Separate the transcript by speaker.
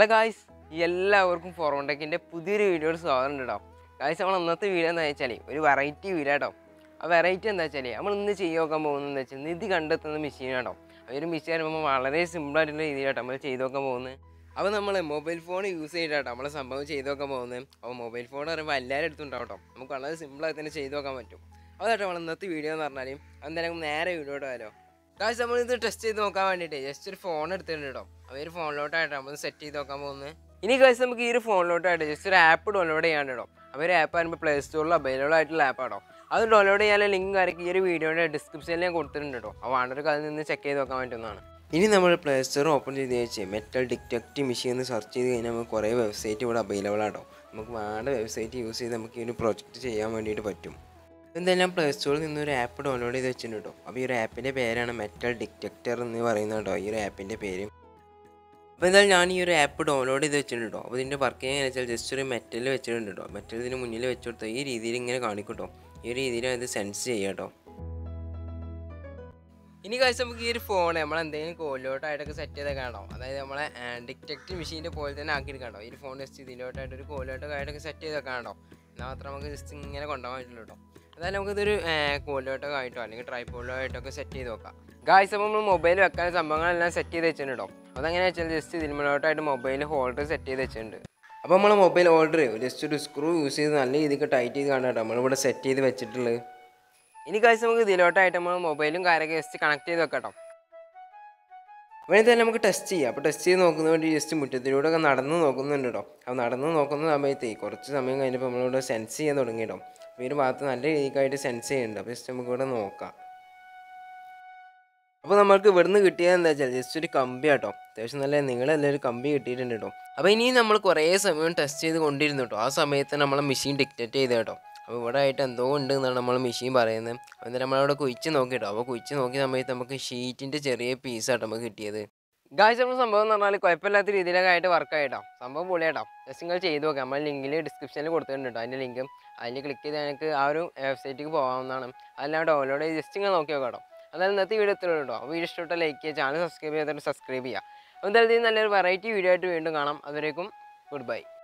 Speaker 1: hello guys എല്ലാവർക്കും ഫോറോണ്ടെക്കിൻ്റെ പുതിയൊരു വീഡിയോയുടെ സ്വാഗതം കേട്ടോ ഗായ്സ് നമ്മൾ ഇന്നത്തെ വീഡിയോ എന്താ വെച്ചാൽ ഒരു വെറൈറ്റി വീഡിയോ കേട്ടോ ആ വെറൈറ്റി എന്താ വെച്ചാൽ നമ്മൾ ഇന്ന് ചെയ്ത് നോക്കാൻ പോകുന്നത് എന്താ വെച്ചാൽ നിധി കണ്ടെത്തുന്ന മെഷീൻ കേട്ടോ ആ ഒരു മെഷീൻ പറയുമ്പോൾ വളരെ സിമ്പിളായിട്ടുള്ള രീതിയിലാട്ടോ നമ്മൾ ചെയ്ത് നോക്കാൻ പോകുന്നത് അപ്പോൾ നമ്മൾ മൊബൈൽ ഫോൺ യൂസ് ചെയ്തിട്ടാട്ടോ നമ്മളെ സംഭവം ചെയ്ത് നോക്കാൻ പോകുന്നത് അപ്പോൾ മൊബൈൽ ഫോൺ പറയുമ്പോൾ എല്ലാവരും അടുത്തുണ്ടാവും കേട്ടോ നമുക്ക് വളരെ സിമ്പിളായി തന്നെ ചെയ്ത് നോക്കാൻ പറ്റും അതാട്ടോ നമ്മൾ ഇന്നത്തെ വീഡിയോ എന്ന് പറഞ്ഞാൽ എന്തായാലും നേരെ വീഡിയോ ഇടാമല്ലോ കാശ് നമ്മൾ ഇത് ടെസ്റ്റ് ചെയ്ത് നോക്കാൻ വേണ്ടിയിട്ട് ജസ്റ്റ് ഒരു ഫോൺ എടുത്തിട്ടുണ്ട് കേട്ടോ അപ്പോൾ ഈ ഒരു ഫോണിലോട്ടായിട്ട് നമ്മൾ സെറ്റ് ചെയ്ത് നോക്കാൻ പോകുന്നത് ഇനി കാശ് നമുക്ക് ഈ ഒരു ഫോണിലോട്ടായിട്ട് ജസ്റ്റ് ഒരു ആപ്പ് ഡൗൺലോഡ് ചെയ്യാൻ കേട്ടോ അപ്പോൾ ഒരു ആപ്പ് ആകുമ്പോൾ പ്ലേ സ്റ്റോറിൽ അവൈലബിൾ ആയിട്ടുള്ള ആപ്പ് ആട്ടോ അത് ഡൗൺലോഡ് ചെയ്യാനുള്ള ലിങ്ക് കാര്യമൊക്കെ ഈ ഒരു വീഡിയോയുടെ ഡിസ്ക്രിപ്ഷനിൽ ഞാൻ കൊടുത്തിട്ടുണ്ട് കേട്ടോ അപ്പോൾ വേണ്ടവർക്ക് അതിൽ നിന്ന് ചെക്ക് ചെയ്ത് നോക്കാൻ പറ്റുന്നതാണ് ഇനി നമ്മൾ പ്ലേ സ്റ്റോർ ഓപ്പൺ ചെയ്ത് വെച്ച് മെറ്റൽ ഡിറ്റക്റ്റ് മെഷീൻ എന്ന് സെർച്ച് ചെയ്ത് കഴിഞ്ഞാൽ നമുക്ക് കുറേ വെബ്സൈറ്റ് ഇവിടെ അവൈലബിൾ ആട്ടോ നമുക്ക് വേണ്ട വെബ്സൈറ്റ് യൂസ് ചെയ്ത് നമുക്ക് ഈ ഒരു പ്രൊജക്റ്റ് ചെയ്യാൻ വേണ്ടിയിട്ട് പറ്റും എന്തായാലും പ്ലേ സ്റ്റോറിൽ നിന്ന് ഒരു ആപ്പ് ഡൗൺലോഡ് ചെയ്ത് വെച്ചിട്ടുണ്ട് കേട്ടോ അപ്പോൾ ഈ ഒരു ആപ്പിൻ്റെ പേരാണ് മെറ്റൽ ഡിറ്റക്ടർ എന്ന് പറയുന്നത് കേട്ടോ ഈ ഒരു ആപ്പിൻ്റെ പേര് അപ്പോൾ എന്തായാലും ഞാൻ ഈ ഒരു ആപ്പ് ഡൗൺലോഡ് ചെയ്ത് വെച്ചിട്ടുണ്ട് കേട്ടോ അപ്പോൾ ഇതിൻ്റെ വർക്ക് ചെയ്യാൻ വെച്ചാൽ ജസ്റ്റ് ഒരു മെറ്റൽ വെച്ചിട്ടുണ്ട് കേട്ടോ മെറ്റൽ ഇതിന് മുന്നിൽ വെച്ച് കൊടുത്താൽ ഈ രീതിയിൽ ഇങ്ങനെ കാണിക്കും കേട്ടോ ഈ ഒരു രീതിയിൽ അത് സെൻസ് ചെയ്യാം കേട്ടോ ഇനി കഴിച്ച് നമുക്ക് ഈ ഒരു ഫോൺ നമ്മൾ എന്തെങ്കിലും കോലിലോട്ടായിട്ടൊക്കെ സെറ്റ് ചെയ്ത് കാണോ അതായത് നമ്മളെ ഡിറ്റക്റ്റ് മെഷീൻ്റെ പോലെ തന്നെ ആക്കിയെടുക്കാണ്ടോ ഈ ഒരു ഫോൺ ജസ്റ്റ് ഇതിലോട്ടായിട്ട് ഒരു കോലിലോട്ടൊക്കെ ആയിട്ടൊക്കെ സെറ്റ് ചെയ്ത് വെക്കാണ്ടോ എന്നാൽ മാത്രം നമുക്ക് ജസ്റ്റ് ഇങ്ങനെ കൊണ്ടുപോകാൻ പറ്റുള്ളൂ കേട്ടോ അതായത് നമുക്കിതൊരു കോലിലോട്ടൊക്കെ ആയിട്ടോ അല്ലെങ്കിൽ ട്രൈപ്പോളിലോ ആയിട്ടൊക്കെ സെറ്റ് ചെയ്ത് നോക്കാം ഗായ്സ് അപ്പോൾ നമ്മൾ മൊബൈൽ വെക്കാൻ സംഭവങ്ങളെല്ലാം സെറ്റ് ചെയ്ത് വെച്ചിട്ടുണ്ട് കേട്ടോ അതെങ്ങനെ വെച്ചാൽ ജസ്റ്റ് ഇതിലോട്ടായിട്ട് മൊബൈൽ ഹോൾഡർ സെറ്റ് ചെയ്ത് വെച്ചിട്ടുണ്ട് അപ്പോൾ നമ്മൾ മൊബൈൽ ഹോൾഡർ ജസ്റ്റ് ഒരു സ്ക്രൂ യൂസ് ചെയ്ത് നല്ല രീതിക്ക് ടൈറ്റ് ചെയ്ത് കാണാം കേട്ടോ നമ്മളിവിടെ സെറ്റ് ചെയ്ത് വെച്ചിട്ടുള്ളത് ഇനി കഴിച്ച് നമുക്ക് ഇതിലോട്ടായിട്ട് നമ്മൾ മൊബൈലും കാര്യമൊക്കെ ജസ്റ്റ് കണക്ട് ചെയ്ത് വെക്കാം കേട്ടോ അപ്പോൾ ഇതെല്ലാം നമുക്ക് ടെസ്റ്റ് ചെയ്യാം അപ്പോൾ ടെസ്റ്റ് ചെയ്ത് നോക്കുന്ന വേണ്ടി ജസ്റ്റ് മുറ്റത്തിലൂടെ ഒക്കെ നടന്ന് നോക്കുന്നുണ്ട് കേട്ടോ അപ്പോൾ നടന്ന് നോക്കുന്ന സമയത്ത് കുറച്ച് സമയം കഴിഞ്ഞപ്പോൾ നമ്മളിവിടെ സെൻസ് ചെയ്യാൻ തുടങ്ങി കേട്ടോ അപ്പോൾ ഈ ഒരു ഭാഗത്ത് നല്ല രീതിക്കായിട്ട് സെൻസ് ചെയ്യുന്നുണ്ട് അപ്പോൾ ജസ്റ്റ് നമുക്ക് ഇവിടെ നോക്കാം അപ്പോൾ നമുക്ക് ഇവിടുന്ന് കിട്ടിയത് എന്താ വെച്ചാൽ ജസ്റ്റ് ഒരു കമ്പി കേട്ടോ അത്യാവശ്യം നല്ല നിങ്ങളെല്ലാം ഒരു കമ്പി കിട്ടിയിട്ടുണ്ട് കേട്ടോ അപ്പോൾ ഇനി നമ്മൾ കുറേ സമയം ടെസ്റ്റ് ചെയ്ത് കൊണ്ടിരുന്നു കേട്ടോ ആ സമയത്ത് നമ്മളെ മെഷീൻ ഡിക്റ്റേറ്റ് ചെയ്ത് കേട്ടോ അപ്പോൾ ഇവിടെ ആയിട്ട് എന്തോ ഉണ്ട് എന്നാണ് നമ്മൾ മെഷീൻ പറയുന്നത് എന്നിട്ട് നമ്മളവിടെ കുഴിച്ച് നോക്കി കേട്ടോ അപ്പോൾ കുഴിച്ച് നോക്കിയ സമയത്ത് നമുക്ക് ഷീറ്റിൻ്റെ ചെറിയ പീസാട്ടോ നമുക്ക് കിട്ടിയത് ഗായ്സ് നമ്മൾ സംഭവം എന്ന് പറഞ്ഞാൽ കുഴപ്പമില്ലാത്ത രീതിയിലൊക്കെ ആയിട്ട് വർക്ക് ആയിട്ടോ സംഭവം പൊളിയാട്ടോ ജസ്റ്റ് നിങ്ങൾ ചെയ്ത് നോക്കാം നമ്മൾ ലിങ്കിൽ ഡിസ്ക്രിപ്ഷനിൽ കൊടുത്തിട്ടുണ്ട് കേട്ടോ അതിൻ്റെ ലിങ്കും അതിൽ ക്ലിക്ക് ചെയ്ത് എനിക്ക് ആ ഒരു വെബ്സൈറ്റിലേക്ക് പോകാവുന്നതാണ് അതെല്ലാം ഡൗൺലോഡ് ചെയ്ത് ജസ്റ്റ് നിങ്ങൾ നോക്കി നോക്കാം കേട്ടോ അതായത് ഇന്നത്തെ വീഡിയോ എത്തുള്ളൂ കേട്ടോ വീഡിയോ ഇഷ്ടപ്പെട്ട ലൈക്ക് ചെയ്യുക ചാനൽ സബ്സ്ക്രൈബ് ചെയ്തിട്ട് സബ്സ്ക്രൈബ് ചെയ്യുക അപ്പോൾ എന്തായാലും ഇത് നല്ലൊരു വെറൈറ്റി വീഡിയോ ആയിട്ട് വീണ്ടും കാണാം അതുവരേക്കും ഗുഡ് ബൈ